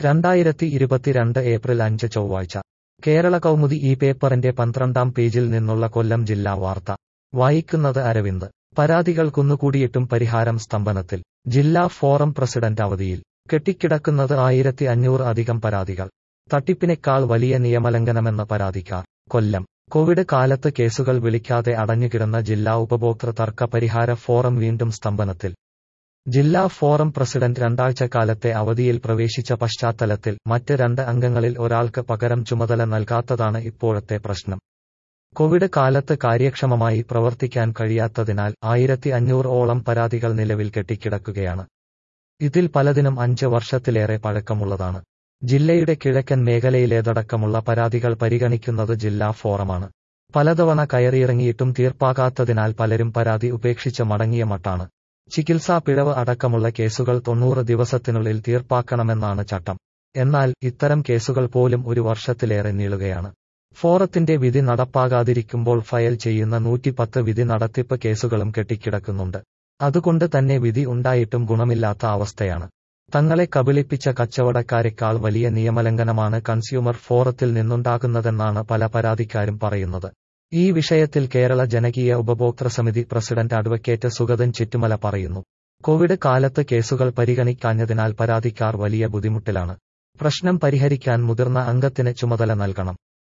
രണ്ടായിരത്തി ഇരുപത്തിരണ്ട് ഏപ്രിൽ അഞ്ച് ചൊവ്വാഴ്ച കേരള കൗമുദി ഈ പേപ്പറിന്റെ പന്ത്രണ്ടാം പേജിൽ നിന്നുള്ള കൊല്ലം ജില്ലാ വാർത്ത വായിക്കുന്നത് അരവിന്ദ് പരാതികൾ കുന്നുകൂടിയിട്ടും പരിഹാരം സ്തംഭനത്തിൽ ജില്ലാ ഫോറം പ്രസിഡന്റ് അവധിയിൽ കെട്ടിക്കിടക്കുന്നത് ആയിരത്തി അഞ്ഞൂറ് അധികം പരാതികൾ തട്ടിപ്പിനേക്കാൾ വലിയ നിയമലംഘനമെന്ന പരാതിക്കാർ കൊല്ലം കോവിഡ് കാലത്ത് കേസുകൾ വിളിക്കാതെ അടഞ്ഞുകിടന്ന ജില്ലാ ഉപഭോക്തൃ തർക്ക പരിഹാര ഫോറം വീണ്ടും സ്തംഭനത്തിൽ ജില്ലാ ഫോറം പ്രസിഡന്റ് രണ്ടാഴ്ചക്കാലത്തെ അവധിയിൽ പ്രവേശിച്ച പശ്ചാത്തലത്തിൽ മറ്റ് രണ്ട് അംഗങ്ങളിൽ ഒരാൾക്ക് പകരം ചുമതല നൽകാത്തതാണ് ഇപ്പോഴത്തെ പ്രശ്നം കോവിഡ് കാലത്ത് കാര്യക്ഷമമായി പ്രവർത്തിക്കാൻ കഴിയാത്തതിനാൽ ആയിരത്തി അഞ്ഞൂറ് ഓളം പരാതികൾ നിലവിൽ കെട്ടിക്കിടക്കുകയാണ് ഇതിൽ പലതിനും അഞ്ച് വർഷത്തിലേറെ പഴക്കമുള്ളതാണ് ജില്ലയുടെ കിഴക്കൻ മേഖലയിലേതടക്കമുള്ള പരാതികൾ പരിഗണിക്കുന്നത് ജില്ലാ ഫോറമാണ് പലതവണ കയറിയിറങ്ങിയിട്ടും തീർപ്പാകാത്തതിനാൽ പലരും പരാതി ഉപേക്ഷിച്ച് മടങ്ങിയ മട്ടാണ് ചികിത്സാ പിഴവ് അടക്കമുള്ള കേസുകൾ തൊണ്ണൂറ് ദിവസത്തിനുള്ളിൽ തീർപ്പാക്കണമെന്നാണ് ചട്ടം എന്നാൽ ഇത്തരം കേസുകൾ പോലും ഒരു വർഷത്തിലേറെ നീളുകയാണ് ഫോറത്തിന്റെ വിധി നടപ്പാകാതിരിക്കുമ്പോൾ ഫയൽ ചെയ്യുന്ന നൂറ്റിപ്പത്ത് വിധി നടത്തിപ്പ് കേസുകളും കെട്ടിക്കിടക്കുന്നുണ്ട് അതുകൊണ്ട് തന്നെ വിധി ഉണ്ടായിട്ടും ഗുണമില്ലാത്ത അവസ്ഥയാണ് തങ്ങളെ കബളിപ്പിച്ച കച്ചവടക്കാരെക്കാൾ വലിയ നിയമലംഘനമാണ് കൺസ്യൂമർ ഫോറത്തിൽ നിന്നുണ്ടാകുന്നതെന്നാണ് പല പരാതിക്കാരും പറയുന്നത് ഈ വിഷയത്തിൽ കേരള ജനകീയ ഉപഭോക്തൃ സമിതി പ്രസിഡന്റ് അഡ്വക്കേറ്റ് സുഗതൻ ചിറ്റുമല പറയുന്നു കോവിഡ് കാലത്ത് കേസുകൾ പരിഗണിക്കാഞ്ഞതിനാൽ പരാതിക്കാർ വലിയ ബുദ്ധിമുട്ടിലാണ് പ്രശ്നം പരിഹരിക്കാൻ മുതിർന്ന അംഗത്തിന് ചുമതല നൽകണം